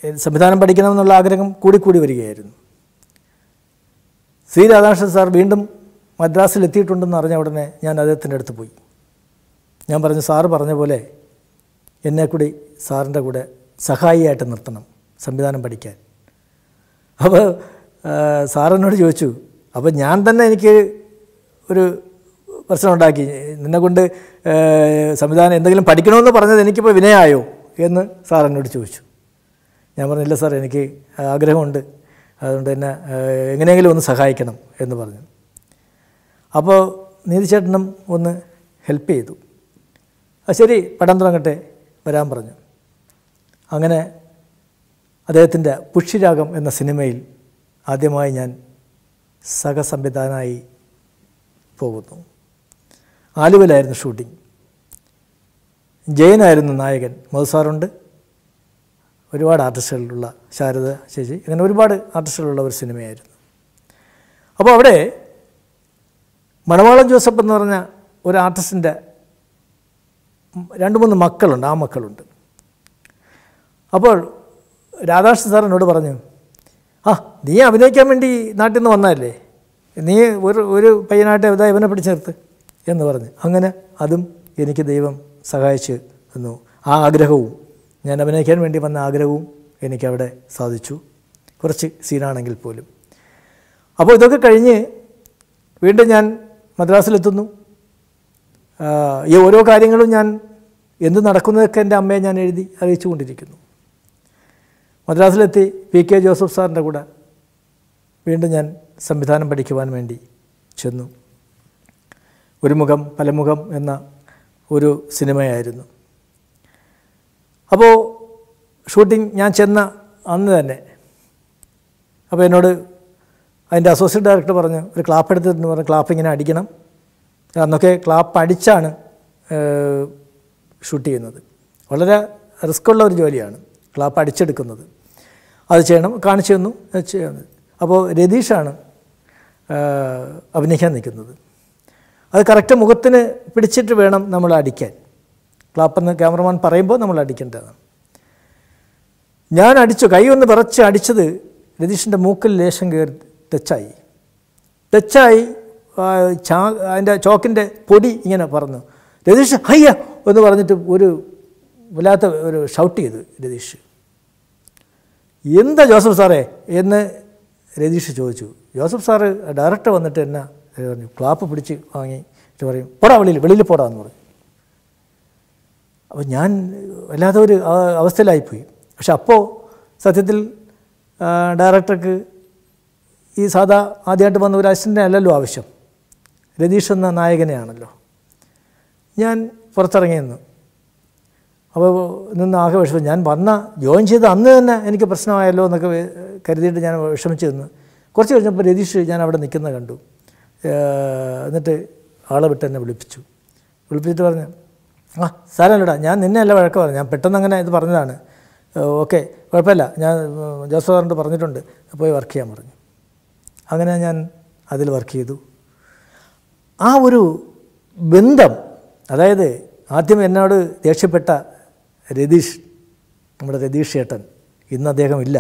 A- സംവിധാനം പഠിക്കണമെന്നുള്ള ആഗ്രഹം കൂടിക്കൂടി വരികയായിരുന്നു സി രാധാകൃഷ്ണൻ സാർ വീണ്ടും മദ്രാസിൽ എത്തിയിട്ടുണ്ടെന്ന് അറിഞ്ഞ ഉടനെ ഞാൻ അദ്ദേഹത്തിൻ്റെ അടുത്ത് പോയി ഞാൻ പറഞ്ഞു സാറ് പറഞ്ഞ പോലെ എന്നെ കൂടി സാറിൻ്റെ കൂടെ സഹായിയായിട്ട് നിർത്തണം സംവിധാനം പഠിക്കാൻ അപ്പോൾ സാറിനോട് ചോദിച്ചു അപ്പോൾ ഞാൻ തന്നെ എനിക്ക് ഒരു പ്രശ്നമുണ്ടാക്കി നിന്നെ കൊണ്ട് ആ, സംവിധാനം എന്തെങ്കിലും പഠിക്കണമെന്ന് പറഞ്ഞത് എനിക്കിപ്പോൾ വിനയായോ എന്ന് സാർ എന്നോട് ചോദിച്ചു ഞാൻ പറഞ്ഞില്ല സാർ എനിക്ക് ആഗ്രഹമുണ്ട് അതുകൊണ്ട് എന്നെ ആ, എങ്ങനെയെങ്കിലും ഒന്ന് സഹായിക്കണം എന്ന് പറഞ്ഞു അപ്പോൾ നീതിച്ചേട്ടനും ഒന്ന് ഹെൽപ്പ് ചെയ്തു ആ ശരി പടം തുടങ്ങട്ടെ വരാൻ പറഞ്ഞു അങ്ങനെ അദ്ദേഹത്തിൻ്റെ പുഷ്യരാഗം എന്ന സിനിമയിൽ ആദ്യമായി ഞാൻ സഹസംവിധാനായി പോകുന്നു ആലുവയിലായിരുന്നു ഷൂട്ടിംഗ് ജയനായിരുന്നു നായകൻ മധുസാറുണ്ട് ഒരുപാട് ആർട്ടിസ്റ്റുകളുള്ള ശാരദ ചേച്ചി അങ്ങനെ ഒരുപാട് ആർട്ടിസ്റ്റുകളുള്ള ഒരു സിനിമയായിരുന്നു അപ്പോൾ അവിടെ മണവാളം ജോസഫ് എന്ന് പറഞ്ഞ ഒരു ആർട്ടിസ്റ്റിൻ്റെ രണ്ട് മൂന്ന് മക്കളുണ്ട് ആ മക്കളുണ്ട് അപ്പോൾ രാധാകൃഷ്ണൻ സാർ എന്നോട് പറഞ്ഞു ആ നീ അഭിനയിക്കാൻ വേണ്ടി നാട്ടിൽ നിന്ന് വന്നതല്ലേ നീ ഒരു ഒരു പയ്യനായിട്ട് ഇതാ ഇവനെ പിടിച്ച് നിർത്ത് എന്ന് പറഞ്ഞു അങ്ങനെ അതും എനിക്ക് ദൈവം സഹായിച്ചു തന്നു ആ ആഗ്രഹവും ഞാൻ അഭിനയിക്കാൻ വേണ്ടി വന്ന ആഗ്രഹവും എനിക്കവിടെ സാധിച്ചു കുറച്ച് സീനാണെങ്കിൽ പോലും അപ്പോൾ ഇതൊക്കെ കഴിഞ്ഞ് വീണ്ടും ഞാൻ മദ്രാസിലെത്തുന്നു ആ, ഈ ഓരോ കാര്യങ്ങളും ഞാൻ എന്ത് നടക്കുന്നതൊക്കെ എൻ്റെ അമ്മയെ ഞാൻ എഴുതി അറിയിച്ചു കൊണ്ടിരിക്കുന്നു മദ്രാസിലെത്തി പി കെ ജോസഫ് സാറിൻ്റെ കൂടെ വീണ്ടും ഞാൻ സംവിധാനം പഠിക്കുവാൻ വേണ്ടി ചെന്നു ഒരു മുഖം പലമുഖം എന്ന ഒരു സിനിമയായിരുന്നു അപ്പോൾ ഷൂട്ടിംഗ് ഞാൻ ചെന്ന അന്ന് തന്നെ അപ്പോൾ എന്നോട് അതിൻ്റെ അസോസിയേറ്റ് ഡയറക്ടർ പറഞ്ഞു ഒരു ക്ലാപ്പ് എടുത്തിട്ട് പറഞ്ഞു ക്ലാപ്പ് ഇങ്ങനെ അടിക്കണം അന്നൊക്കെ ക്ലാപ്പ് അടിച്ചാണ് ഏഹ്, ഷൂട്ട് ചെയ്യുന്നത് വളരെ റിസ്ക്കുള്ള ഒരു ജോലിയാണ് ക്ലാപ്പ് അടിച്ചെടുക്കുന്നത് അത് ചെയ്യണം കാണിച്ചു തന്നു അത് ചെയ്യുന്നത് അപ്പോൾ രതീഷാണ് ഏഹ്, അഭിനയിക്കാൻ നിൽക്കുന്നത് അത് കറക്റ്റ് മുഖത്തിന് പിടിച്ചിട്ട് വേണം നമ്മൾ അടിക്കാൻ ക്ലാപ്പെന്ന് ക്യാമറമാൻ പറയുമ്പോൾ നമ്മൾ അടിക്കേണ്ടതാണ് ഞാൻ അടിച്ചു കൈ ഒന്ന് വിറച്ച് അടിച്ചത് രതീഷിൻ്റെ മൂക്കിൽ ലേശം കയറി ടച്ചായി ടച്ചായി ആ, ചാ അതിൻ്റെ ചോക്കിൻ്റെ പൊടി ഇങ്ങനെ പറന്നു രതീഷ് ഹയ്യ എന്ന് പറഞ്ഞിട്ട് ഒരു വല്ലാത്ത ഒരു ഷൗട്ട് ചെയ്തു രതീഷ് എന്താ ജോസഫ് സാറേ എന്ന് രതീഷ് ചോദിച്ചു ജോസഫ് സാറ് ഡയറക്ടർ വന്നിട്ട് എന്നാ പറഞ്ഞു ക്ലാപ്പ് പിടിച്ച് വാങ്ങി എന്നിട്ട് പറയും പോടാ വെളിയിൽ വെളിയിൽ പോടാ എന്ന് പറയും അപ്പോൾ ഞാൻ വല്ലാത്ത ഒരു ആ- അവസ്ഥയിലായിപ്പോയി പക്ഷെ അപ്പോൾ സത്യത്തിൽ ആ, ഡയറക്ടർക്ക് ഈ സാധാ ആദ്യമായിട്ട് വന്ന ഒരു അസിസ്റ്റൻ്റ് അല്ലല്ലോ ആവശ്യം രതീഷ് എന്ന നായകനെയാണല്ലോ ഞാൻ പുറത്തിറങ്ങി നിന്നു അപ്പോൾ നിന്ന് ആകെ വിഷമം ഞാൻ വന്ന ജോയിൻ ചെയ്ത അന്ന് തന്നെ എനിക്ക് പ്രശ്നമായല്ലോ എന്നൊക്കെ വേ- കരുതിയിട്ട് ഞാൻ വിഷമിച്ച് നിന്ന് കുറച്ച് കഴിഞ്ഞപ്പോൾ രതീഷ് ഞാൻ അവിടെ നിൽക്കുന്ന കണ്ടു ഏഹ് എന്നിട്ട് ആളെ വിട്ട് എന്നെ വിളിപ്പിച്ചു വിളിപ്പിച്ചിട്ട് പറഞ്ഞു ആ സാരമല്ലടാ ഞാൻ നിന്നെ അല്ല വഴക്ക് പറഞ്ഞു ഞാൻ പെട്ടെന്ന് അങ്ങനെ ഇത് പറഞ്ഞതാണ് ഓക്കെ കുഴപ്പമില്ല ഞാൻ ഉം, ജോസഫ് സാറിൻ്റെ പറഞ്ഞിട്ടുണ്ട് പോയി വർക്ക് ചെയ്യാൻ പറഞ്ഞു അങ്ങനെ ഞാൻ അതിൽ വർക്ക് ചെയ്തു ആ ഒരു ബന്ധം അതായത് ആദ്യം എന്നോട് ദേഷ്യപ്പെട്ട രതീഷ് നമ്മുടെ രതീഷ് ചേട്ടൻ ഇന്ന് അദ്ദേഹം ഇല്ല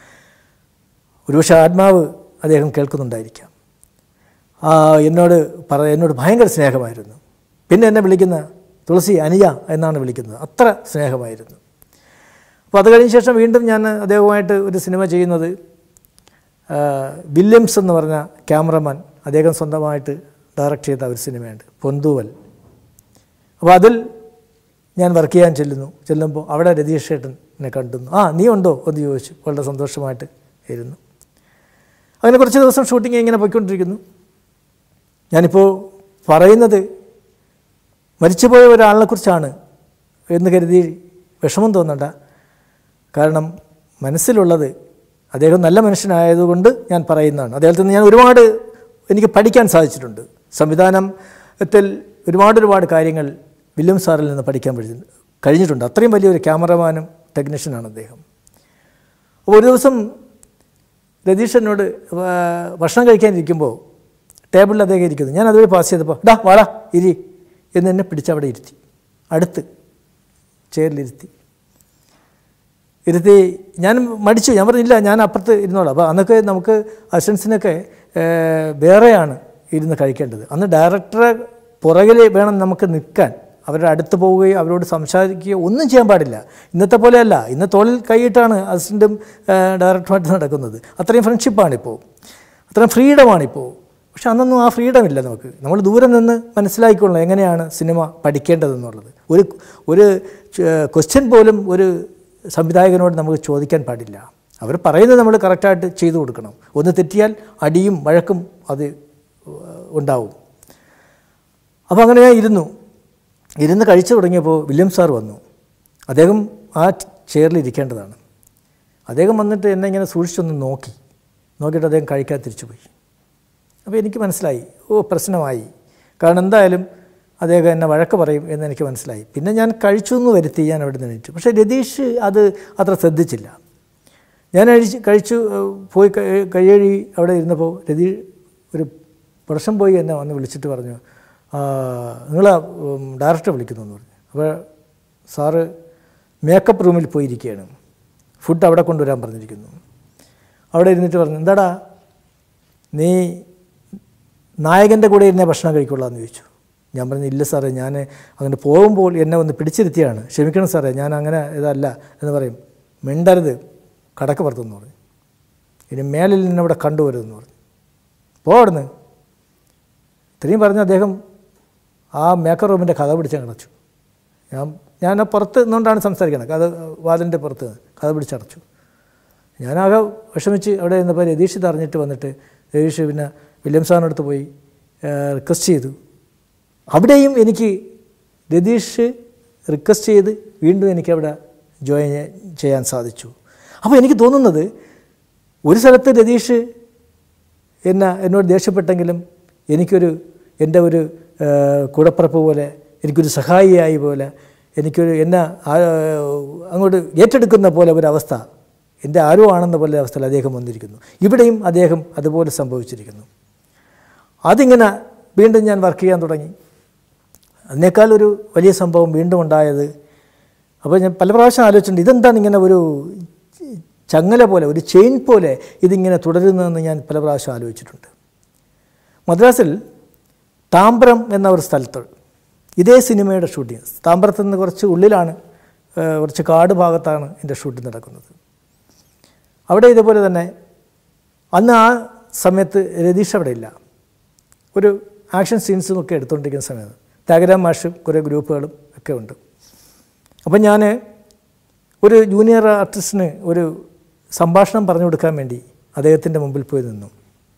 ഒരുപക്ഷെ ആത്മാവ് അദ്ദേഹം കേൾക്കുന്നുണ്ടായിരിക്കാം ആ, എന്നോട് പറ എന്നോട് ഭയങ്കര സ്നേഹമായിരുന്നു പിന്നെ എന്നെ വിളിക്കുന്ന തുളസി അനിയ എന്നാണ് വിളിക്കുന്നത് അത്ര സ്നേഹമായിരുന്നു അപ്പോൾ അത് കഴിഞ്ഞ ശേഷം വീണ്ടും ഞാൻ അദ്ദേഹവുമായിട്ട് ഒരു സിനിമ ചെയ്യുന്നത് ആ, വില്യംസ് എന്ന് പറഞ്ഞ ക്യാമറമാൻ അദ്ദേഹം സ്വന്തമായിട്ട് ഡയറക്റ്റ് ചെയ്ത ഒരു സിനിമയുണ്ട് പൊന്തൂവൽ അപ്പോൾ അതിൽ ഞാൻ വർക്ക് ചെയ്യാൻ ചെല്ലുന്നു ചെല്ലുമ്പോൾ അവിടെ രതീഷ് ചേട്ടൻ എന്നെ കണ്ടുന്നു ആ നീ ഉണ്ടോ എന്ന് ചോദിച്ചു വളരെ സന്തോഷമായിട്ട് ഇരുന്നു അങ്ങനെ കുറച്ച് ദിവസം ഷൂട്ടിംഗ് ഇങ്ങനെ പോയിക്കൊണ്ടിരിക്കുന്നു ഞാനിപ്പോൾ പറയുന്നത് മരിച്ചുപോയ ഒരാളിനെക്കുറിച്ചാണ് എന്ന് കരുതി വിഷമം തോന്നണ്ട കാരണം മനസ്സിലുള്ളത് അദ്ദേഹം നല്ല മനുഷ്യനായതുകൊണ്ട് ഞാൻ പറയുന്നതാണ് അദ്ദേഹത്തിൽ നിന്ന് ഞാൻ ഒരുപാട് എനിക്ക് പഠിക്കാൻ സാധിച്ചിട്ടുണ്ട് സംവിധാനത്തിൽ ഒരുപാട് ഒരുപാട് കാര്യങ്ങൾ വില്യം സാറിൽ നിന്ന് പഠിക്കാൻ പറ്റി കഴിഞ്ഞിട്ടുണ്ട് അത്രയും വലിയൊരു ക്യാമറമാനും ടെക്നീഷ്യനാണ് അദ്ദേഹം അപ്പോൾ ഒരു ദിവസം രതീഷ് എന്നോട് വാ- ഭക്ഷണം കഴിക്കാനിരിക്കുമ്പോൾ ടേബിളിൽ അദ്ദേഹം ഇരിക്കുന്നു ഞാൻ അതുവഴി പാസ് ചെയ്തപ്പോൾ ഡാ വാടാ ഇരി എന്ന് എന്നെ പിടിച്ച് അവിടെ ഇരുത്തി അടുത്ത് ചെയറിലിരുത്തി ഇരുത്തി ഞാൻ മടിച്ചു ഞാൻ പറഞ്ഞില്ല ഞാൻ അപ്പുറത്ത് ഇരുന്നോളാം അപ്പോൾ അന്നൊക്കെ നമുക്ക് അസിസ്റ്റൻസിനൊക്കെ ഏഹ്, വേറെയാണ് ഇരുന്ന് കഴിക്കേണ്ടത് അന്ന് ഡയറക്ടറെ പുറകിൽ വേണം നമുക്ക് നിൽക്കാൻ അവരുടെ അടുത്ത് പോവുകയോ അവരോട് സംസാരിക്കുകയോ ഒന്നും ചെയ്യാൻ പാടില്ല ഇന്നത്തെ പോലെയല്ല ഇന്ന് തോളിൽ കൈയിട്ടാണ് അസിസ്റ്റൻറ്റും ഡയറക്ടറുമായിട്ട് നടക്കുന്നത് അത്രയും ഫ്രണ്ട്ഷിപ്പാണിപ്പോൾ അത്രയും ഫ്രീഡമാണിപ്പോൾ പക്ഷെ അന്നൊന്നും ആ ഫ്രീഡം ഇല്ല നമുക്ക് നമ്മൾ ദൂരെ നിന്ന് മനസ്സിലാക്കിക്കൊള്ളണം എങ്ങനെയാണ് സിനിമ പഠിക്കേണ്ടതെന്നുള്ളത് ഒരു ഒരു ക്വസ്റ്റ്യൻ പോലും ഒരു സംവിധായകനോട് നമുക്ക് ചോദിക്കാൻ പാടില്ല അവർ പറയുന്നത് നമ്മൾ കറക്റ്റായിട്ട് ചെയ്തു കൊടുക്കണം ഒന്ന് തെറ്റിയാൽ അടിയും വഴക്കും അത് ഉണ്ടാവും അപ്പോൾ അങ്ങനെ ഞാൻ ഇരുന്നു ഇരുന്ന് കഴിച്ചു തുടങ്ങിയപ്പോൾ വില്യം സാർ വന്നു അദ്ദേഹം ആ ചെയറിൽ ഇരിക്കേണ്ടതാണ് അദ്ദേഹം വന്നിട്ട് എന്നെ ഇങ്ങനെ സൂക്ഷിച്ചൊന്ന് നോക്കി നോക്കിയിട്ട് അദ്ദേഹം കഴിക്കാൻ തിരിച്ചുപോയി അപ്പോൾ എനിക്ക് മനസ്സിലായി ഓ പ്രശ്നമായി കാരണം എന്തായാലും അദ്ദേഹം എന്നെ വഴക്ക് പറയും എന്ന് എനിക്ക് മനസ്സിലായി പിന്നെ ഞാൻ കഴിച്ചു എന്ന് വരുത്തി ഞാൻ അവിടെ നിന്ന് എണീറ്റു പക്ഷേ രതീഷ് അത് അത്ര ശ്രദ്ധിച്ചില്ല ഞാൻ കഴിച്ച് കഴിച്ചു ഏഹ്, പോയി കഴി- കയ്യഴി അവിടെ ഇരുന്നപ്പോൾ രതീ ഒരു പ്രശ്നം പോയി എന്നെ വന്ന് വിളിച്ചിട്ട് പറഞ്ഞു നിങ്ങൾ ഡയറക്ടറെ വിളിക്കുന്നു എന്ന് പറഞ്ഞു അപ്പോൾ സാറ് മേക്കപ്പ് റൂമിൽ പോയിരിക്കുകയാണ് ഫുഡ് അവിടെ കൊണ്ടുവരാൻ പറഞ്ഞിരിക്കുന്നു അവിടെ ഇരുന്നിട്ട് പറഞ്ഞു എന്താടാ നീ നായകൻ്റെ കൂടെ ഇരുന്നേ ഭക്ഷണം കഴിക്കുള്ളൂ എന്ന് ചോദിച്ചു ഞാൻ പറഞ്ഞു ഇല്ല സാറേ ഞാൻ അങ്ങനെ പോകുമ്പോൾ എന്നെ ഒന്ന് പിടിച്ചിരുത്തിയാണ് ക്ഷമിക്കണം സാറേ ഞാൻ അങ്ങനെ ഇതല്ല എന്ന് പറയും മിണ്ടരുത് കടക്ക് പുറത്തെന്ന് പറഞ്ഞു ഇനി മേലിൽ നിന്നെ ഇവിടെ കണ്ടുവരുമെന്ന് പറഞ്ഞു പോ അവിടുന്ന് ഇത്രയും പറഞ്ഞ് അദ്ദേഹം ആ മേക്കർ റൂമിൻ്റെ കഥ പിടിച്ച് അടച്ചു ഞാൻ ഞാൻ ആ പുറത്ത് നിന്നുകൊണ്ടാണ് സംസാരിക്കുന്നത് കഥ വാതിലിൻ്റെ പുറത്ത് കഥ പിടിച്ചടച്ചു ഞാനാകെ വിഷമിച്ച് അവിടെ നിന്നപ്പോൾ രതീഷ് ഇത് അറിഞ്ഞിട്ട് വന്നിട്ട് രതീഷ് പിന്നെ വില്യം സാറിൻ്റെ അടുത്ത് പോയി റിക്വസ്റ്റ് ചെയ്തു അവിടെയും എനിക്ക് രതീഷ് റിക്വസ്റ്റ് ചെയ്ത് വീണ്ടും എനിക്ക് അവിടെ ജോയിൻ ചെയ്യാൻ സാധിച്ചു അപ്പോൾ എനിക്ക് തോന്നുന്നത് ഒരു സ്ഥലത്ത് രതീഷ് എന്നെ എന്നോട് ദേഷ്യപ്പെട്ടെങ്കിലും എനിക്കൊരു എൻ്റെ ഒരു ആ, കൂടപ്പിറപ്പ് പോലെ എനിക്കൊരു സഹായിയായി പോലെ എനിക്കൊരു എന്നെ ആ, അങ്ങോട്ട് ഏറ്റെടുക്കുന്ന പോലെ ഒരവസ്ഥ എൻ്റെ ആരോ ആണെന്ന പോലെ അവസ്ഥയിൽ അദ്ദേഹം വന്നിരിക്കുന്നു ഇവിടെയും അദ്ദേഹം അതുപോലെ സംഭവിച്ചിരിക്കുന്നു അതിങ്ങനെ വീണ്ടും ഞാൻ വർക്ക് ചെയ്യാൻ തുടങ്ങി അതിനേക്കാൾ ഒരു വലിയ സംഭവം വീണ്ടും ഉണ്ടായത് അപ്പോൾ ഞാൻ പല പ്രാവശ്യം ആലോചിച്ചിട്ടുണ്ട് ഇതെന്താണ് ഇങ്ങനെ ഒരു ചങ്ങല പോലെ ഒരു ചെയിൻ പോലെ ഇതിങ്ങനെ തുടരുന്നതെന്ന് ഞാൻ പല പ്രാവശ്യം ആലോചിച്ചിട്ടുണ്ട് മദ്രാസിൽ താമ്പ്രം എന്ന ഒരു സ്ഥലത്ത് ഇതേ സിനിമയുടെ ഷൂട്ടിംഗ് താമ്പ്രത്ത് നിന്ന് കുറച്ച് ഉള്ളിലാണ് ഏഹ്, കുറച്ച് കാട് ഭാഗത്താണ് എൻ്റെ ഷൂട്ടിംഗ് നടക്കുന്നത് അവിടെ ഇതുപോലെ തന്നെ അന്ന് ആ സമയത്ത് രതീഷ് അവിടെ ഇല്ല ഒരു ആക്ഷൻ സീൻസും ഒക്കെ എടുത്തുകൊണ്ടിരിക്കുന്ന സമയത്ത് ത്യാഗരാം മാഷും കുറേ ഗ്രൂപ്പുകളും ഒക്കെ ഉണ്ട് അപ്പം ഞാൻ ഒരു ജൂനിയർ ആർട്ടിസ്റ്റിന് ഒരു സംഭാഷണം പറഞ്ഞു കൊടുക്കാൻ വേണ്ടി അദ്ദേഹത്തിൻ്റെ മുമ്പിൽ പോയി നിന്നു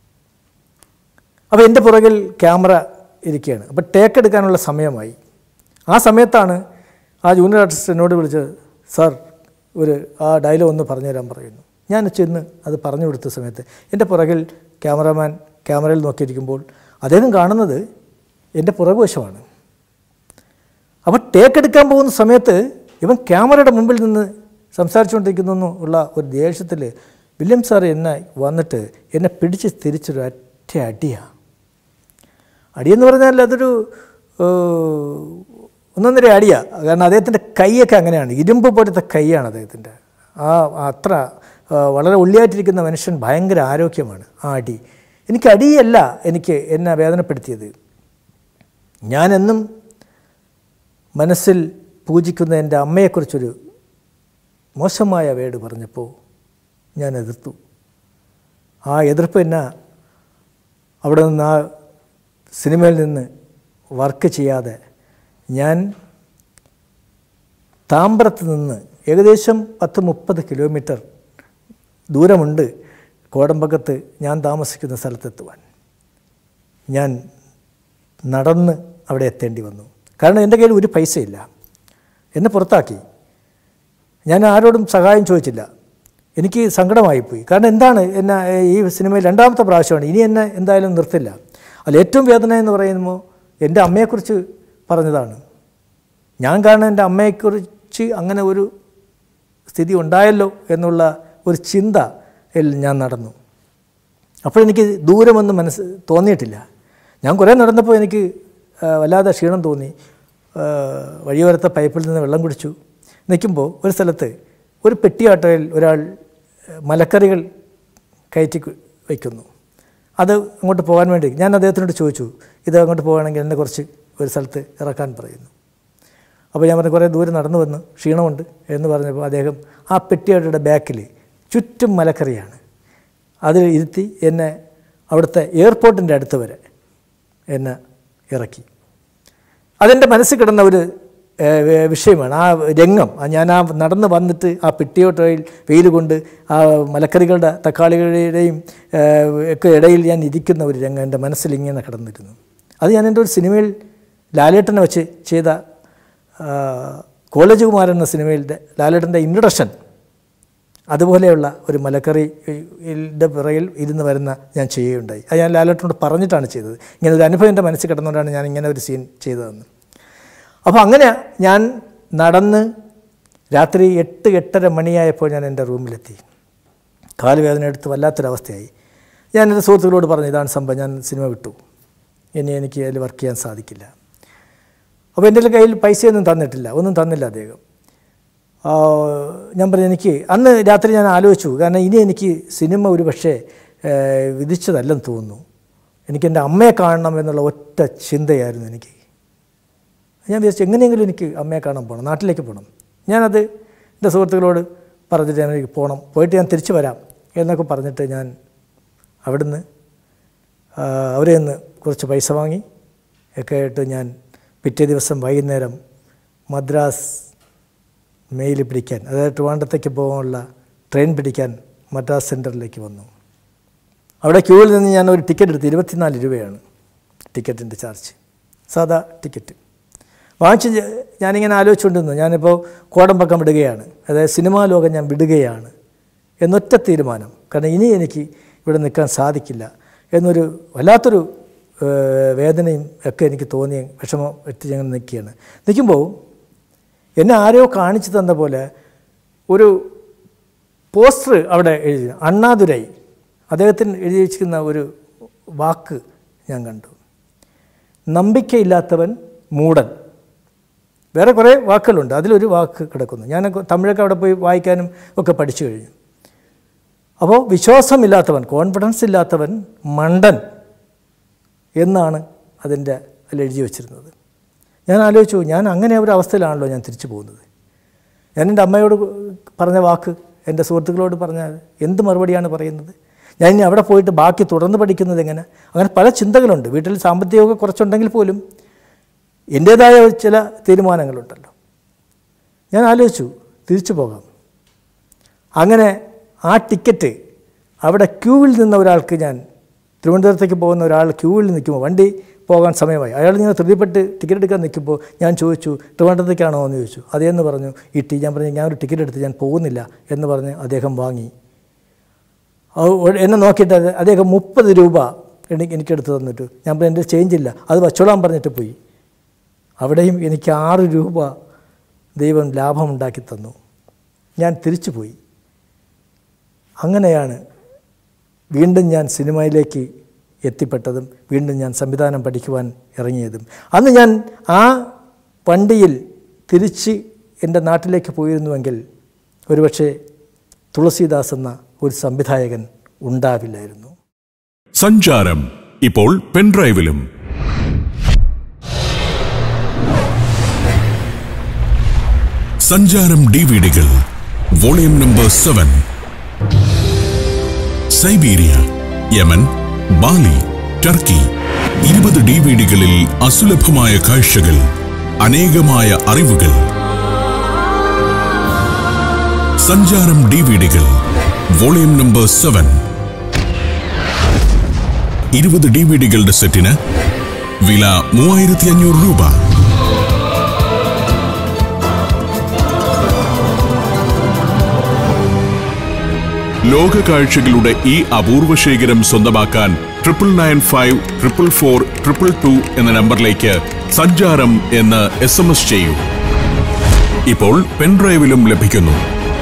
അപ്പോൾ എൻ്റെ പുറകിൽ ക്യാമറ ഇരിക്കുകയാണ് അപ്പോൾ ടേക്ക് എടുക്കാനുള്ള സമയമായി ആ സമയത്താണ് ആ ജൂനിയർ ആർട്ടിസ്റ്റ് എന്നോട് വിളിച്ചത് സാർ ഒരു ആ ഡയലോഗ് ഒന്ന് പറഞ്ഞു തരാൻ പറയുന്നു ഞാൻ ചെന്ന് അത് പറഞ്ഞു കൊടുത്ത സമയത്ത് എൻ്റെ പുറകിൽ ക്യാമറമാൻ ക്യാമറയിൽ നോക്കിയിരിക്കുമ്പോൾ അദ്ദേഹം കാണുന്നത് എൻ്റെ പുറകുവശമാണ് അപ്പോൾ ടേക്ക് എടുക്കാൻ പോകുന്ന സമയത്ത് ഇവൻ ക്യാമറയുടെ മുമ്പിൽ നിന്ന് സംസാരിച്ചുകൊണ്ടിരിക്കുന്നു ഉള്ള ഒരു ദേഷ്യത്തിൽ വില്യം സാർ എന്നെ വന്നിട്ട് എന്നെ പിടിച്ച് തിരിച്ചൊരു ഒറ്റ അടിയാണ് അടിയെന്ന് പറഞ്ഞാൽ അതൊരു ഏഹ്, ഒന്നൊന്നര അടിയാണ് കാരണം അദ്ദേഹത്തിൻ്റെ കൈയൊക്കെ അങ്ങനെയാണ് ഇരുമ്പ് പോലത്തെ കൈയാണ് അദ്ദേഹത്തിൻ്റെ ആ അത്ര ആ, വളരെ ഒള്ളിയായിട്ടിരിക്കുന്ന മനുഷ്യൻ ഭയങ്കര ആരോഗ്യമാണ് ആ അടി എനിക്ക് അടിയല്ല എനിക്ക് എന്നെ വേദനപ്പെടുത്തിയത് ഞാനെന്നും മനസ്സിൽ പൂജിക്കുന്ന എൻ്റെ അമ്മയെക്കുറിച്ചൊരു മോശമായ വേട് പറഞ്ഞപ്പോൾ ഞാൻ എതിർത്തു ആ എതിർപ്പ് എന്നെ അവിടെ നിന്ന് ആ സിനിമയിൽ നിന്ന് വർക്ക് ചെയ്യാതെ ഞാൻ താമ്പ്രത്ത് നിന്ന് ഏകദേശം പത്ത് മുപ്പത് കിലോമീറ്റർ ദൂരമുണ്ട് കോടമ്പകത്ത് ഞാൻ താമസിക്കുന്ന സ്ഥലത്തെത്തുവാൻ ഞാൻ നടന്ന് അവിടെ എത്തേണ്ടി വന്നു കാരണം എൻ്റെ കയ്യിൽ ഒരു പൈസയില്ല എന്നെ പുറത്താക്കി ഞാൻ ആരോടും സഹായം ചോദിച്ചില്ല എനിക്ക് സങ്കടമായിപ്പോയി കാരണം എന്താണ് എന്നെ ഈ സിനിമയിൽ രണ്ടാമത്തെ പ്രാവശ്യമാണ് ഇനി എന്നെ എന്തായാലും നിർത്തില്ല അതിൽ ഏറ്റവും വേദന എന്ന് പറയുമ്പോൾ എൻ്റെ അമ്മയെക്കുറിച്ച് പറഞ്ഞതാണ് ഞാൻ കാരണം എൻ്റെ അമ്മയെക്കുറിച്ച് അങ്ങനെ ഒരു സ്ഥിതി ഉണ്ടായല്ലോ എന്നുള്ള ഒരു ചിന്ത ഞാൻ നടന്നു അപ്പോഴെനിക്ക് ദൂരമൊന്നും മനസ്സ് തോന്നിയിട്ടില്ല ഞാൻ കുറേ നടന്നപ്പോൾ എനിക്ക് ആ, വല്ലാതെ ക്ഷീണം തോന്നി ആ, വഴിയോരത്തെ പൈപ്പിൽ നിന്ന് വെള്ളം കുടിച്ചു നിൽക്കുമ്പോൾ ഒരു സ്ഥലത്ത് ഒരു പെട്ടി ഓട്ടോയിൽ ഒരാൾ ഏഹ്, മലക്കറികൾ കയറ്റി കു- വയ്ക്കുന്നു അത് അങ്ങോട്ട് പോകാൻ വേണ്ടി ഞാൻ അദ്ദേഹത്തിനോട് ചോദിച്ചു ഇത് അങ്ങോട്ട് പോകുകയാണെങ്കിൽ എന്നെ കുറച്ച് ഒരു സ്ഥലത്ത് ഇറക്കാൻ പറയുന്നു അപ്പോൾ ഞാൻ പറഞ്ഞു കുറേ ദൂരം നടന്നു വന്ന് ക്ഷീണമുണ്ട് എന്ന് പറഞ്ഞപ്പോൾ അദ്ദേഹം ആ പെട്ടിയോട്ടയുടെ ബാക്കിൽ ചുറ്റും മലക്കറിയാണ് അതിൽ ഇരുത്തി എന്നെ അവിടുത്തെ എയർപോർട്ടിൻ്റെ അടുത്ത് വരെ എന്നെ ഇറക്കി അതെൻ്റെ മനസ്സിൽ കിടന്ന ഒരു ഏഹ്, വേ- വിഷയമാണ് ആ രംഗം ആ ഞാൻ ആ നടന്ന് വന്നിട്ട് ആ പെട്ടിയോട്ടയിൽ വെയിൽ കൊണ്ട് ആ മലക്കറികളുടെ തക്കാളികളുടെയും ഏഹ്, ഒക്കെ ഇടയിൽ ഞാൻ ഇരിക്കുന്ന ഒരു രംഗം എൻ്റെ മനസ്സിൽ ഇങ്ങനെ കിടന്നിരുന്നു അത് ഞാൻ എൻ്റെ ഒരു സിനിമയിൽ ലാലേട്ടനെ വെച്ച് ചെയ്ത ആ, കോളേജ് കുമാരൻ എന്ന സിനിമയിലെ ലാലേട്ടൻ്റെ ഇൻട്രഡക്ഷൻ അതുപോലെയുള്ള ഒരു മലക്കറിയുടെ പിറകിൽ ഇരുന്ന് വരുന്ന ഞാൻ ചെയ്യുകയുണ്ടായി അത് ഞാൻ ലാലേട്ടനോട് പറഞ്ഞിട്ടാണ് ചെയ്തത് ഇങ്ങനെ ഒരു അനുഭവം എൻ്റെ മനസ്സിൽ കിടന്നുകൊണ്ടാണ് ഞാൻ ഇങ്ങനെ ഒരു സീൻ ചെയ്തതെന്ന് അപ്പോൾ അങ്ങനെ ഞാൻ നടന്ന് രാത്രി എട്ട് എട്ടര മണിയായപ്പോൾ ഞാൻ എൻ്റെ റൂമിലെത്തി കാലുവേദന എടുത്ത് വല്ലാത്തൊരവസ്ഥയായി ഞാൻ എൻ്റെ സുഹൃത്തുക്കളോട് പറഞ്ഞു ഇതാണ് സംഭവം ഞാൻ സിനിമ വിട്ടു ഇനി എനിക്ക് അതിൽ വർക്ക് ചെയ്യാൻ സാധിക്കില്ല അപ്പോൾ എൻ്റെ കയ്യിൽ പൈസയൊന്നും തന്നിട്ടില്ല ഒന്നും തന്നില്ല അദ്ദേഹം ആ, ഞാൻ പറഞ്ഞു എനിക്ക് അന്ന് രാത്രി ഞാൻ ആലോചിച്ചു കാരണം ഇനി എനിക്ക് സിനിമ ഒരു പക്ഷേ ഏഹ്, വിധിച്ചതല്ലെന്ന് തോന്നുന്നു എനിക്ക് എൻ്റെ അമ്മയെ കാണണം എന്നുള്ള ഒറ്റ ചിന്തയായിരുന്നു എനിക്ക് ഞാൻ വിചാരിച്ചു എങ്ങനെയെങ്കിലും എനിക്ക് അമ്മയെ കാണാൻ പോകണം നാട്ടിലേക്ക് പോകണം ഞാനത് എൻ്റെ സുഹൃത്തുക്കളോട് പറഞ്ഞിട്ട് ഞാൻ എനിക്ക് പോകണം പോയിട്ട് ഞാൻ തിരിച്ചു വരാം എന്നൊക്കെ പറഞ്ഞിട്ട് ഞാൻ അവിടുന്ന് ആ, അവരെ നിന്ന് കുറച്ച് പൈസ വാങ്ങി ഒക്കെ ആയിട്ട് ഞാൻ പിറ്റേ ദിവസം വൈകുന്നേരം മദ്രാസ് മെയിൽ പിടിക്കാൻ അതായത് ട്രിവാൻഡത്തേക്ക് പോകാനുള്ള ട്രെയിൻ പിടിക്കാൻ മദ്രാസ് സെൻറ്ററിലേക്ക് വന്നു അവിടെ ക്യൂവിൽ നിന്ന് ഞാൻ ഒരു ടിക്കറ്റ് എടുത്ത് ഇരുപത്തിനാല് രൂപയാണ് ടിക്കറ്റിൻ്റെ ചാർജ് സാധാ ടിക്കറ്റ് വാങ്ങിച്ച് ഞ- ഞാനിങ്ങനെ ആലോചിച്ചുകൊണ്ടിരുന്നു ഞാനിപ്പോൾ കോടമ്പക്കം വിടുകയാണ് അതായത് സിനിമാ ലോകം ഞാൻ വിടുകയാണ് എന്നൊറ്റ തീരുമാനം കാരണം ഇനി എനിക്ക് ഇവിടെ നിൽക്കാൻ സാധിക്കില്ല എന്നൊരു വല്ലാത്തൊരു ഏഹ്, വേദനയും ഒക്കെ എനിക്ക് തോന്നിയ വിഷമം എത്തി ഞങ്ങൾ നിൽക്കുകയാണ് നിൽക്കുമ്പോൾ എന്നെ ആരോ കാണിച്ചു തന്ന പോലെ ഒരു പോസ്റ്റർ അവിടെ എഴുതി അണ്ണാദുരൈ അദ്ദേഹത്തിന് എഴുതി വച്ചിരിക്കുന്ന ഒരു വാക്ക് ഞാൻ കണ്ടു നമ്പിക്കയില്ലാത്തവൻ മൂടൻ വേറെ കുറേ വാക്കുകളുണ്ട് അതിലൊരു വാക്ക് കിടക്കുന്നു ഞാൻ തമിഴൊക്കെ അവിടെ പോയി വായിക്കാനും ഒക്കെ പഠിച്ചു കഴിഞ്ഞു അപ്പോൾ വിശ്വാസമില്ലാത്തവൻ കോൺഫിഡൻസ് ഇല്ലാത്തവൻ മണ്ടൻ എന്നാണ് അതിൻ്റെ അതിൽ എഴുതി വച്ചിരുന്നത് ഞാൻ ആലോചിച്ചു ഞാൻ അങ്ങനെ ഒരു അവസ്ഥയിലാണല്ലോ ഞാൻ തിരിച്ചു പോകുന്നത് ഞാൻ എൻ്റെ അമ്മയോട് പറഞ്ഞ വാക്ക് എൻ്റെ സുഹൃത്തുക്കളോട് പറഞ്ഞ എന്ത് മറുപടിയാണ് പറയുന്നത് ഞാൻ ഇനി അവിടെ പോയിട്ട് ബാക്കി തുടർന്ന് പഠിക്കുന്നത് എങ്ങനെ അങ്ങനെ പല ചിന്തകളുണ്ട് വീട്ടിൽ സാമ്പത്തികമൊക്കെ കുറച്ചുണ്ടെങ്കിൽ പോലും എൻ്റേതായ ചില തീരുമാനങ്ങളുണ്ടല്ലോ ഞാൻ ആലോചിച്ചു തിരിച്ചു പോകാം അങ്ങനെ ആ ടിക്കറ്റ് അവിടെ ക്യൂവിൽ നിന്ന ഒരാൾക്ക് ഞാൻ തിരുവനന്തപുരത്തേക്ക് പോകുന്ന ഒരാൾ ക്യൂവിൽ നിൽക്കുമ്പോൾ വണ്ടി പോകാൻ സമയമായി അയാൾ ഇങ്ങനെ ധൃതിപ്പെട്ട് ടിക്കറ്റ് എടുക്കാൻ നിൽക്കുമ്പോൾ ഞാൻ ചോദിച്ചു ട്രിവാൻഡ്രത്തേക്കാണോ എന്ന് ചോദിച്ചു അതേന്ന് പറഞ്ഞു ഈ ടി ഞാൻ പറഞ്ഞു ഞാൻ ഒരു ടിക്കറ്റ് എടുത്ത് ഞാൻ പോകുന്നില്ല എന്ന് പറഞ്ഞ് അദ്ദേഹം വാങ്ങി അത് ഒ- എന്നെ നോക്കിയിട്ട് അത് അദ്ദേഹം മുപ്പത് രൂപ എനിക്ക് എനിക്കെടുത്ത് തന്നിട്ട് ഞാൻ പറഞ്ഞു എൻ്റെ ചേഞ്ച് ഇല്ല അത് വച്ചോളാൻ പറഞ്ഞിട്ട് പോയി അവിടെയും എനിക്ക് ആറ് രൂപ ദൈവം ലാഭമുണ്ടാക്കി തന്നു ഞാൻ തിരിച്ചു പോയി അങ്ങനെയാണ് വീണ്ടും ഞാൻ സിനിമയിലേക്ക് എത്തിപ്പെട്ടതും വീണ്ടും ഞാൻ സംവിധാനം പഠിക്കുവാൻ ഇറങ്ങിയതും അന്ന് ഞാൻ ആ വണ്ടിയിൽ തിരിച്ച് എൻ്റെ നാട്ടിലേക്ക് പോയിരുന്നുവെങ്കിൽ ഒരുപക്ഷെ തുളസീദാസ് എന്ന ഒരു സംവിധായകൻ ഉണ്ടാവില്ലായിരുന്നു സഞ്ചാരം ഇപ്പോൾ പെൻഡ്രൈവിലും സഞ്ചാരം ഡിവിഡികൾ volume number seven Siberia Yemen Bali Turkey ഇരുപത് ഡിവിഡികളിൽ അസുലഭമായ കാഴ്ചകൾ അനേകമായ അറിവുകൾ സഞ്ചാരം ഡിവിഡികൾ വോളിയം നമ്പർ സെവൻ ഇരുപത് ഡിവിഡികളുടെ സെറ്റിന് വില മൂവായിരത്തി അഞ്ഞൂറ് രൂപ ലോക കാഴ്ചകളുടെ ഈ അപൂർവ ശേഖരം സ്വന്തമാക്കാൻ triple nine five triple four triple two എന്ന നമ്പറിലേക്ക് സഞ്ചാരം എന്ന് എസ് എം എസ് ചെയ്യൂ ഇപ്പോൾ പെൻഡ്രൈവിലും ലഭിക്കുന്നു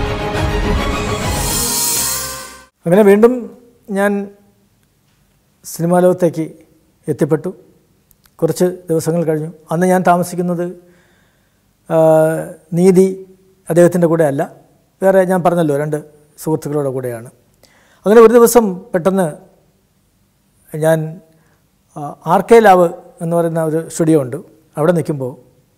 അങ്ങനെ വീണ്ടും ഞാൻ സിനിമാ ലോകത്തേക്ക് എത്തിപ്പെട്ടു കുറച്ച് ദിവസങ്ങൾ കഴിഞ്ഞു അന്ന് ഞാൻ താമസിക്കുന്നത് ആ, നീതി അദ്ദേഹത്തിൻ്റെ കൂടെ അല്ല വേറെ ഞാൻ പറഞ്ഞല്ലോ രണ്ട് സുഹൃത്തുക്കളുടെ കൂടെയാണ് അങ്ങനെ ഒരു ദിവസം പെട്ടെന്ന് ഞാൻ ആ, ആർ കെ ലാവ് എന്ന് പറയുന്ന ഒരു സ്റ്റുഡിയോ ഉണ്ട് അവിടെ നിൽക്കുമ്പോൾ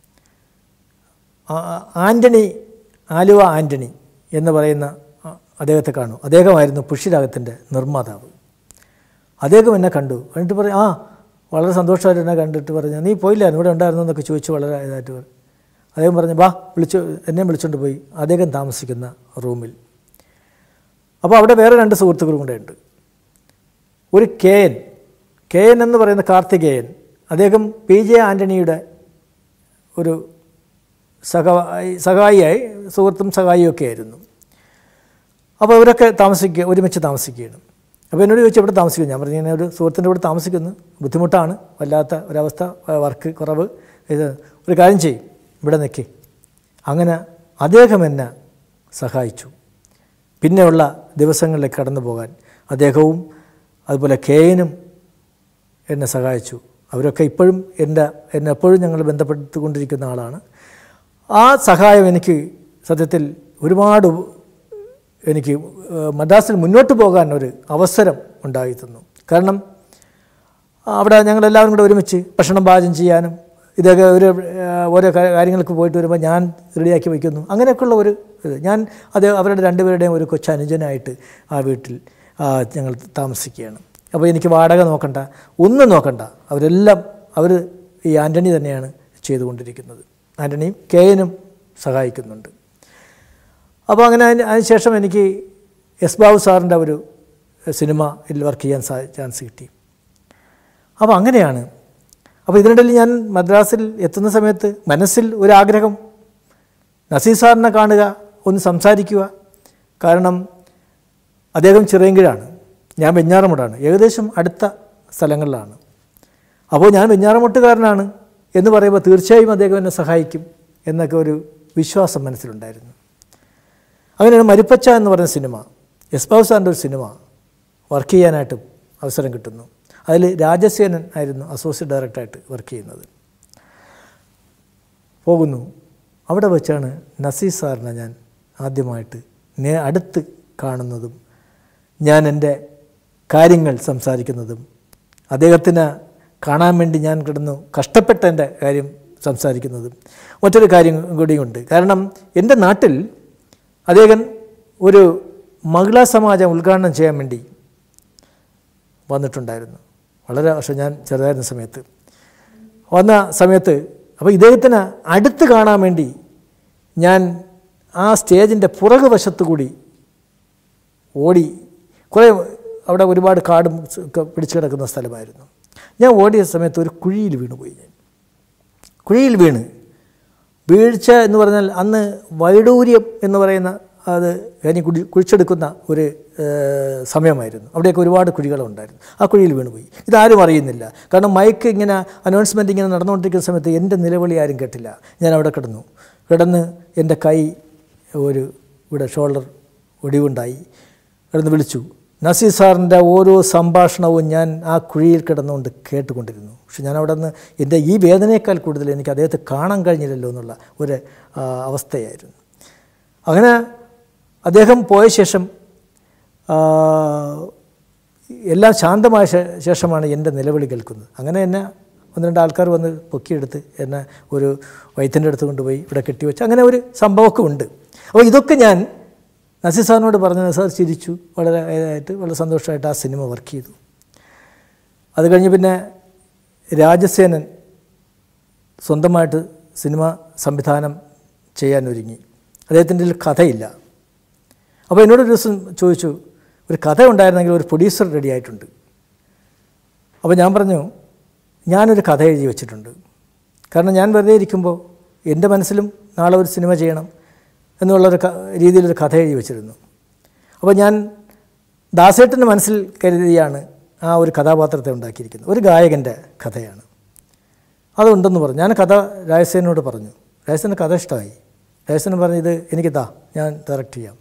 ആ- ആ- ആൻ്റണി ആലുവ ആൻ്റണി എന്ന് പറയുന്ന ആ, അദ്ദേഹത്തെ കാണും അദ്ദേഹമായിരുന്നു പുഷ്യരാഗത്തിൻ്റെ നിർമ്മാതാവ് അദ്ദേഹം എന്നെ കണ്ടു കണ്ടിട്ട് പറയും ആ വളരെ സന്തോഷമായിട്ട് എന്നെ കണ്ടിട്ട് പറഞ്ഞു നീ പോയില്ലായിരുന്നു ഇവിടെ ഉണ്ടായിരുന്നു എന്നൊക്കെ ചോദിച്ചു വളരെ ഇതായിട്ട് പറഞ്ഞു അദ്ദേഹം പറഞ്ഞു വാ വിളിച്ചു എന്നെ വിളിച്ചുകൊണ്ട് പോയി അദ്ദേഹം താമസിക്കുന്ന റൂമിൽ അപ്പോൾ അവിടെ വേറെ രണ്ട് സുഹൃത്തുക്കളും കൂടെ ഉണ്ട് ഒരു കെ എൻ കെ എൻ എന്ന് പറയുന്ന കാർത്തികേയൻ അദ്ദേഹം പി ജെ ആൻ്റണിയുടെ ഒരു സഹായി സഹായിയായി സുഹൃത്തും സഹായിയും ഒക്കെ ആയിരുന്നു അപ്പോൾ അവരൊക്കെ താമസിക്കുക ഒരുമിച്ച് താമസിക്കുകയാണ് അപ്പോൾ എന്നോട് ചോദിച്ചു എവിടെ താമസിക്കും ഞാൻ പറഞ്ഞു ഇങ്ങനെ ഒരു സുഹൃത്തിൻ്റെ ഇവിടെ താമസിക്കുന്നു ബുദ്ധിമുട്ടാണ് വല്ലാത്ത ഒരവസ്ഥ വർക്ക് കുറവ് ഇത് ഒരു കാര്യം ചെയ്യും ഇവിടെ നിൽക്കി അങ്ങനെ അദ്ദേഹം എന്നെ സഹായിച്ചു പിന്നെയുള്ള ദിവസങ്ങളിലേക്ക് കടന്നു പോകാൻ അദ്ദേഹവും അതുപോലെ കെയനും എന്നെ സഹായിച്ചു അവരൊക്കെ ഇപ്പോഴും എൻ്റെ എന്നെ എപ്പോഴും ഞങ്ങൾ ബന്ധപ്പെട്ടുകൊണ്ടിരിക്കുന്ന ആളാണ് ആ സഹായം എനിക്ക് സത്യത്തിൽ ഒരുപാട് ഉപ- എനിക്ക് ഏഹ്, മദ്രാസിൽ മുന്നോട്ട് പോകാൻ ഒരു അവസരം ഉണ്ടായി തന്നു കാരണം അവിടെ ഞങ്ങളെല്ലാവരും കൂടെ ഒരുമിച്ച് ഭക്ഷണം പാചകം ചെയ്യാനും ഇതൊക്കെ ഒരു ഏഹ്, ഓരോ കാ- കാര്യങ്ങൾക്ക് പോയിട്ട് വരുമ്പോൾ ഞാൻ റെഡിയാക്കി വയ്ക്കുന്നു അങ്ങനെയൊക്കെയുള്ള ഒരു ഇത് ഞാൻ അത് അവരുടെ രണ്ടുപേരുടെയും ഒരു കൊച്ചനുജനായിട്ട് ആ വീട്ടിൽ ആ, ഞങ്ങൾ താമസിക്കുകയാണ് അപ്പോൾ എനിക്ക് വാടക നോക്കണ്ട ഒന്നും നോക്കണ്ട അവരെല്ലാം അവർ ഈ ആൻ്റണി തന്നെയാണ് ചെയ്തുകൊണ്ടിരിക്കുന്നത് ആൻ്റണിയും കെയനും സഹായിക്കുന്നുണ്ട് അപ്പോൾ അങ്ങനെ അതിന് അതിനുശേഷം എനിക്ക് എസ് ബാബു സാറിൻ്റെ ഒരു സിനിമയിൽ വർക്ക് ചെയ്യാൻ സാ ചാൻസ് കിട്ടി അപ്പോൾ അങ്ങനെയാണ് അപ്പോൾ ഇതിനിടയിൽ ഞാൻ മദ്രാസിൽ എത്തുന്ന സമയത്ത് മനസ്സിൽ ഒരാഗ്രഹം നസീർ സാറിനെ കാണുക ഒന്ന് സംസാരിക്കുക കാരണം അദ്ദേഹം ചിറയൻകീഴാണ് ഞാൻ വെഞ്ഞാറമുടാണ് ഏകദേശം അടുത്ത സ്ഥലങ്ങളിലാണ് അപ്പോൾ ഞാൻ വെഞ്ഞാറമുട്ടുകാരനാണ് എന്ന് പറയുമ്പോൾ തീർച്ചയായും അദ്ദേഹം എന്നെ സഹായിക്കും എന്നൊക്കെ ഒരു വിശ്വാസം മനസ്സിലുണ്ടായിരുന്നു അങ്ങനെയാണ് മരിപ്പച്ച എന്ന് പറയുന്ന സിനിമ എസ് ബാബു സാറിൻ്റെ ഒരു സിനിമ വർക്ക് ചെയ്യാനായിട്ട് അവസരം കിട്ടുന്നു അതിൽ രാജസേനൻ ആയിരുന്നു അസോസിയേറ്റ് ഡയറക്ടറായിട്ട് വർക്ക് ചെയ്യുന്നത് പോകുന്നു അവിടെ വെച്ചാണ് നസീർ സാറിനെ ഞാൻ ആദ്യമായിട്ട് നേ അടുത്ത് കാണുന്നതും ഞാൻ എൻ്റെ കാര്യങ്ങൾ സംസാരിക്കുന്നതും അദ്ദേഹത്തിന് കാണാൻ വേണ്ടി ഞാൻ കിടന്നു കഷ്ടപ്പെട്ട എൻ്റെ കാര്യം സംസാരിക്കുന്നതും മറ്റൊരു കാര്യം കൂടിയുണ്ട് കാരണം എൻ്റെ നാട്ടിൽ അദ്ദേഹം ഒരു മഹിളാ സമാജം ഉദ്ഘാടനം ചെയ്യാൻ വേണ്ടി വന്നിട്ടുണ്ടായിരുന്നു വളരെ വർഷം ഞാൻ ചെറുതായിരുന്ന സമയത്ത് വന്ന സമയത്ത് അപ്പോൾ ഇദ്ദേഹത്തിന് അടുത്ത് കാണാൻ വേണ്ടി ഞാൻ ആ സ്റ്റേജിൻ്റെ പുറകു വശത്തു കൂടി ഓടി കുറേ അവിടെ ഒരുപാട് കാടും ഒക്കെ പിടിച്ചു കിടക്കുന്ന സ്ഥലമായിരുന്നു ഞാൻ ഓടിയ സമയത്ത് ഒരു കുഴിയിൽ വീണുപോയി ഞാൻ കുഴിയിൽ വീണ് വീഴ്ച എന്ന് പറഞ്ഞാൽ അന്ന് വൈഡൂര്യം എന്ന് പറയുന്ന അത് കനി കുടി കുഴിച്ചെടുക്കുന്ന ഒരു ഏഹ്, സമയമായിരുന്നു അവിടെയൊക്കെ ഒരുപാട് കുഴികളുണ്ടായിരുന്നു ആ കുഴിയിൽ വീണുപോയി ഇതാരും അറിയുന്നില്ല കാരണം മൈക്ക് ഇങ്ങനെ അനൗൺസ്മെൻറ്റ് ഇങ്ങനെ നടന്നുകൊണ്ടിരിക്കുന്ന സമയത്ത് എൻ്റെ നിലവിളി ആരും കേട്ടില്ല ഞാൻ അവിടെ കിടന്നു കിടന്ന് എൻ്റെ കൈ ഒരു ഇവിടെ ഷോൾഡർ ഒടിവുണ്ടായി കിടന്ന് വിളിച്ചു നസീർ സാറിൻ്റെ ഓരോ സംഭാഷണവും ഞാൻ ആ കുഴിയിൽ കിടന്നുകൊണ്ട് കേട്ടുകൊണ്ടിരുന്നു പക്ഷെ ഞാൻ അവിടെ നിന്ന് എൻ്റെ ഈ വേദനയേക്കാൾ കൂടുതൽ എനിക്ക് അദ്ദേഹത്തെ കാണാൻ കഴിഞ്ഞില്ലല്ലോ എന്നുള്ള ഒരു ആ, അവസ്ഥയായിരുന്നു അങ്ങനെ അദ്ദേഹം പോയ ശേഷം ആ, എല്ലാം ശാന്തമായ ശേ- ശേഷമാണ് എൻ്റെ നിലവിളി കേൾക്കുന്നത് അങ്ങനെ എന്നെ ഒന്ന് രണ്ട് ആൾക്കാർ വന്ന് പൊക്കിയെടുത്ത് എന്നെ ഒരു വൈദ്യൻ്റെ അടുത്ത് കൊണ്ടുപോയി ഇവിടെ കെട്ടിവെച്ച് അങ്ങനെ ഒരു സംഭവമൊക്കെ ഉണ്ട് അപ്പോൾ ഇതൊക്കെ ഞാൻ നസീർ സാറിനോട് പറഞ്ഞു സാർ ചിരിച്ചു വളരെ ഇതായിട്ട് വളരെ സന്തോഷമായിട്ട് ആ സിനിമ വർക്ക് ചെയ്തു അത് കഴിഞ്ഞ് പിന്നെ രാജസേനൻ സ്വന്തമായിട്ട് സിനിമ സംവിധാനം ചെയ്യാൻ ഒരുങ്ങി അദ്ദേഹത്തിൻ്റെ കയ്യിൽ കഥയില്ല അപ്പോൾ എന്നോട് ഒരു ദിവസം ചോദിച്ചു ഒരു കഥ ഉണ്ടായിരുന്നെങ്കിൽ ഒരു പ്രൊഡ്യൂസർ റെഡി ആയിട്ടുണ്ട് അപ്പോൾ ഞാൻ പറഞ്ഞു ഞാനൊരു കഥ എഴുതി വെച്ചിട്ടുണ്ട് കാരണം ഞാൻ വെറുതെ ഇരിക്കുമ്പോൾ എൻ്റെ മനസ്സിലും നാളെ ഒരു സിനിമ ചെയ്യണം എന്നുള്ളൊരു ക- രീതിയിലൊരു കഥ എഴുതി വെച്ചിരുന്നു അപ്പോൾ ഞാൻ ദാസേട്ടൻ്റെ മനസ്സിൽ കരുതിയാണ് ആ ഒരു കഥാപാത്രത്തെ ഉണ്ടാക്കിയിരിക്കുന്നത് ഒരു ഗായകൻ്റെ കഥയാണ് അതുണ്ടെന്ന് പറഞ്ഞു ഞാൻ കഥ രാജസേനോട് പറഞ്ഞു രാജസേന കഥ ഇഷ്ടമായി രാജസേന പറഞ്ഞു ഇത് എനിക്ക് താ ഞാൻ ഡയറക്റ്റ് ചെയ്യാം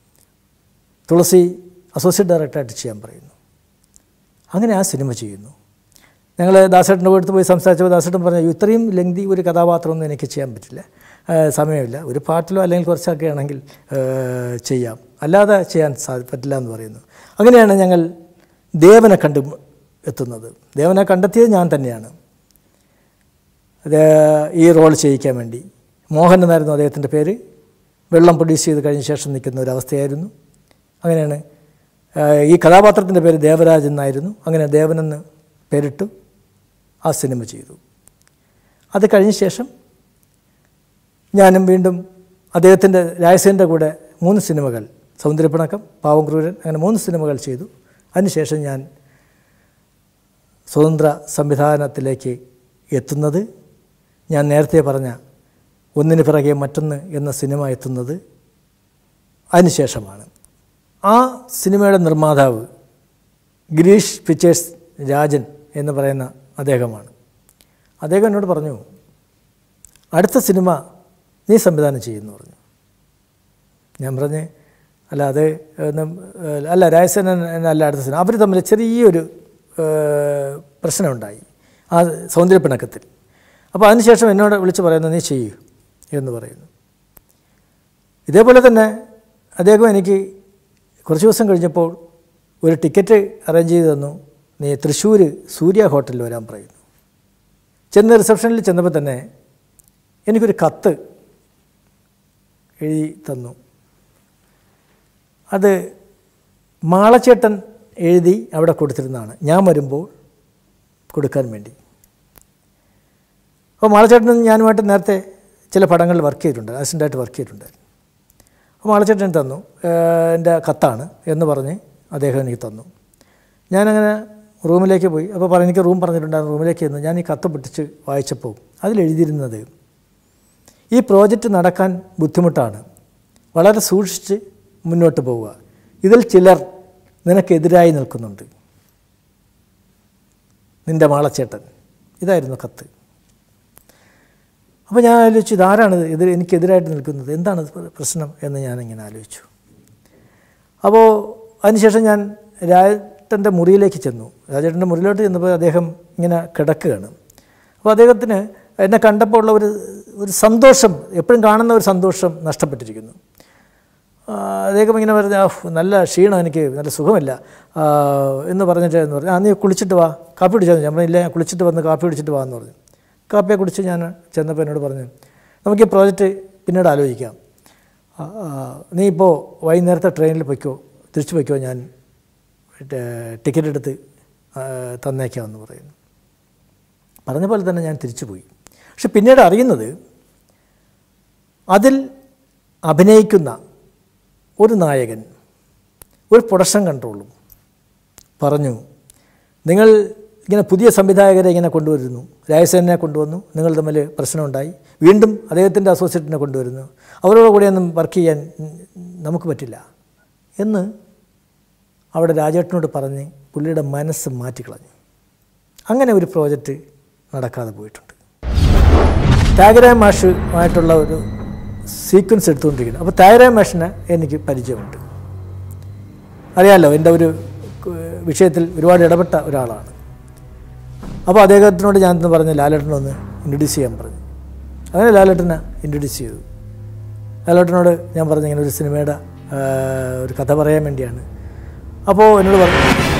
തുളസി അസോസിയേറ്റ് ഡയറക്ടറായിട്ട് ചെയ്യാൻ പറയുന്നു അങ്ങനെ ആ സിനിമ ചെയ്യുന്നു ഞങ്ങൾ ദാസേട്ടൻ്റെ അടുത്ത് പോയി സംസാരിച്ചപ്പോൾ ദാസേട്ടൻ പറഞ്ഞു ഇത്രയും ലെങ്തി ഒരു കഥാപാത്രമൊന്നും എനിക്ക് ചെയ്യാൻ പറ്റില്ല ആ, സമയമില്ല ഒരു പാട്ടിലോ അല്ലെങ്കിൽ കുറച്ചൊക്കെ ആണെങ്കിൽ ആ, ചെയ്യാം അല്ലാതെ ചെയ്യാൻ സാധി പറ്റില്ല എന്ന് പറയുന്നു അങ്ങനെയാണ് ഞങ്ങൾ ദേവനെ കണ്ടു എത്തുന്നത് ദേവനെ കണ്ടെത്തിയത് ഞാൻ തന്നെയാണ് അത് ഈ റോൾ ചെയ്യിക്കാൻ വേണ്ടി മോഹൻ എന്നായിരുന്നു അദ്ദേഹത്തിൻ്റെ പേര് വെള്ളം പ്രൊഡ്യൂസ് ചെയ്ത് കഴിഞ്ഞ ശേഷം നിൽക്കുന്ന ഒരു അവസ്ഥയായിരുന്നു അങ്ങനെയാണ് ആ, ഈ കഥാപാത്രത്തിൻ്റെ പേര് ദേവരാജ് എന്നായിരുന്നു അങ്ങനെ ദേവനെന്ന് പേരിട്ടു ആ സിനിമ ചെയ്തു അത് കഴിഞ്ഞ ശേഷം ഞാനും വീണ്ടും അദ്ദേഹത്തിൻ്റെ രാജസേൻ്റെ കൂടെ മൂന്ന് സിനിമകൾ സൗന്ദര്യപ്പിണക്കം പാവം ക്രൂരൻ അങ്ങനെ മൂന്ന് സിനിമകൾ ചെയ്തു അതിനുശേഷം ഞാൻ സ്വതന്ത്ര സംവിധാനത്തിലേക്ക് എത്തുന്നത് ഞാൻ നേരത്തെ പറഞ്ഞ ഒന്നിന് പിറകെ മറ്റൊന്ന് എന്ന സിനിമ എത്തുന്നത് അതിനുശേഷമാണ് ആ സിനിമയുടെ നിർമ്മാതാവ് ഗിരീഷ് പിക്ചേഴ്സ് രാജൻ എന്ന് പറയുന്ന അദ്ദേഹമാണ് അദ്ദേഹം എന്നോട് പറഞ്ഞു അടുത്ത സിനിമ നീ സംവിധാനം ചെയ്യുമെന്ന് പറഞ്ഞു ഞാൻ പറഞ്ഞ് അല്ല അത് ഒന്നും ഏഹ്, അല്ല രാജസേനൻ അല്ല അടുത്ത സിനിമ അവർ തമ്മിൽ ചെറിയൊരു ഏഹ്, പ്രശ്നമുണ്ടായി ആ സൗന്ദര്യപ്പിണക്കത്തിൽ അപ്പോൾ അതിനുശേഷം എന്നോട് വിളിച്ച് പറയുന്നത് നീ ചെയ്യൂ എന്ന് പറയുന്നു ഇതേപോലെ തന്നെ അദ്ദേഹം എനിക്ക് കുറച്ച് ദിവസം കഴിഞ്ഞപ്പോൾ ഒരു ടിക്കറ്റ് അറേഞ്ച് ചെയ്ത് തന്നു നീ തൃശ്ശൂർ സൂര്യ ഹോട്ടലിൽ വരാൻ പറയുന്നു ചെന്ന് റിസപ്ഷനിൽ ചെന്നപ്പോൾ തന്നെ എനിക്കൊരു കത്ത് എഴുതി തന്നു അത് മാളച്ചേട്ടൻ എഴുതി അവിടെ കൊടുത്തിരുന്നതാണ് ഞാൻ വരുമ്പോൾ കൊടുക്കാൻ വേണ്ടി അപ്പോൾ മാളച്ചേട്ടൻ ഞാനുമായിട്ട് നേരത്തെ ചില പടങ്ങളിൽ വർക്ക് ചെയ്തിട്ടുണ്ട് അസിസ്റ്റൻ്റായിട്ട് വർക്ക് ചെയ്തിട്ടുണ്ടായിരുന്നു അപ്പോൾ മാളച്ചേട്ടൻ തന്നു ഏഹ് എൻ്റെ കത്താണ് എന്ന് പറഞ്ഞ് അദ്ദേഹം എനിക്ക് തന്നു ഞാനങ്ങനെ റൂമിലേക്ക് പോയി അപ്പോൾ പറഞ്ഞു എനിക്ക് റൂം പറഞ്ഞിട്ടുണ്ടായിരുന്നു റൂമിലേക്ക് ചെന്ന് ഞാൻ ഈ കത്ത് പൊട്ടിച്ച് വായിച്ചപ്പോൾ അതിലെഴുതിയിരുന്നത് ഈ പ്രോജക്റ്റ് നടക്കാൻ ബുദ്ധിമുട്ടാണ് വളരെ സൂക്ഷിച്ച് മുന്നോട്ട് പോവുക ഇതിൽ ചിലർ നിനക്കെതിരായി നിൽക്കുന്നുണ്ട് നിൻ്റെ മാളച്ചേട്ടൻ ഇതായിരുന്നു കത്ത് അപ്പോൾ ഞാൻ ആലോചിച്ചു ഇതാരാണ് എതിർ എനിക്കെതിരായിട്ട് നിൽക്കുന്നത് എന്താണ് ഇത് പ്രശ്നം എന്ന് ഞാനിങ്ങനെ ആലോചിച്ചു അപ്പോൾ അതിനുശേഷം ഞാൻ രാജേട്ടൻ്റെ മുറിയിലേക്ക് ചെന്നു രാജേട്ടൻ്റെ മുറിയിലോട്ട് ചെന്നപ്പോൾ അദ്ദേഹം ഇങ്ങനെ കിടക്കുകയാണ് അപ്പോൾ അദ്ദേഹത്തിന് എന്നെ കണ്ടപ്പോൾ ഉള്ള ഒരു ഒരു സന്തോഷം എപ്പോഴും കാണുന്ന ഒരു സന്തോഷം നഷ്ടപ്പെട്ടിരിക്കുന്നു ആ, അദ്ദേഹം ഇങ്ങനെ പറഞ്ഞ "ആ, നല്ല ക്ഷീണം എനിക്ക് നല്ല സുഖമില്ല ആ, എന്ന് പറഞ്ഞിട്ട് എന്ന് പറഞ്ഞു ആ നീ കുളിച്ചിട്ട് വാ കാപ്പി കുടിച്ചാൽ ഞാൻ പറഞ്ഞില്ല ഞാൻ കുളിച്ചിട്ട് വന്ന് കാപ്പി കുടിച്ചിട്ട് വാ എന്ന് പറഞ്ഞു കാപ്പിയെ കുടിച്ച് ഞാൻ ചെന്നപ്പോൾ എന്നോട് പറഞ്ഞു നമുക്ക് ഈ പ്രോജക്റ്റ് പിന്നീട് ആലോചിക്കാം ആ, ആ, നീ ഇപ്പോൾ വൈകുന്നേരത്തെ ട്രെയിനിൽ പൊയ്ക്കോ തിരിച്ചു പൊയ്ക്കോ ഞാൻ ടിക്കറ്റ് എടുത്ത് ആ, തന്നേക്കാമെന്ന് പറയുന്നു പറഞ്ഞ പോലെ തന്നെ ഞാൻ തിരിച്ചു പോയി പക്ഷെ പിന്നീട് അറിയുന്നത് അതിൽ അഭിനയിക്കുന്ന ഒരു നായകൻ ഒരു പ്രൊഡക്ഷൻ കൺട്രോളും പറഞ്ഞു നിങ്ങൾ ഇങ്ങനെ പുതിയ സംവിധായകരെ ഇങ്ങനെ കൊണ്ടുവരുന്നു രാജസേനെ കൊണ്ടുവന്നു നിങ്ങൾ തമ്മിൽ പ്രശ്നമുണ്ടായി വീണ്ടും അദ്ദേഹത്തിൻ്റെ അസോസിയേറ്റിനെ കൊണ്ടുവരുന്നു അവരോട് കൂടെയൊന്നും വർക്ക് ചെയ്യാൻ നമുക്ക് പറ്റില്ല എന്ന് അവിടെ രാജേട്ടനോട് പറഞ്ഞ് പുള്ളിയുടെ മനസ്സ് മാറ്റിക്കളഞ്ഞു അങ്ങനെ ഒരു പ്രോജക്റ്റ് നടക്കാതെ പോയിട്ടുണ്ട് ത്യാഗരായ മാഷുമായിട്ടുള്ള ഒരു സീക്വൻസ് എടുത്തുകൊണ്ടിരിക്കുന്നു അപ്പോൾ ത്യാഗരായ മാഷിനെ എനിക്ക് പരിചയമുണ്ട് അറിയാമല്ലോ എൻ്റെ ഒരു ഏഹ്, വിഷയത്തിൽ ഒരുപാട് ഇടപെട്ട ഒരാളാണ് അപ്പോൾ അദ്ദേഹത്തിനോട് ഞാൻ ഇന്ന് പറഞ്ഞ് ലാലേട്ടനെ ഒന്ന് ഇൻട്രൊഡ്യൂസ് ചെയ്യാൻ പറഞ്ഞു അങ്ങനെ ലാലേട്ടനെ ഇൻട്രൊഡ്യൂസ് ചെയ്തു ലാലേട്ടനോട് ഞാൻ പറഞ്ഞു ഇങ്ങനെ ഒരു സിനിമയുടെ ഏഹ്, ഒരു കഥ പറയാൻ വേണ്ടിയാണ് അപ്പോൾ എന്നോട് പറഞ്ഞു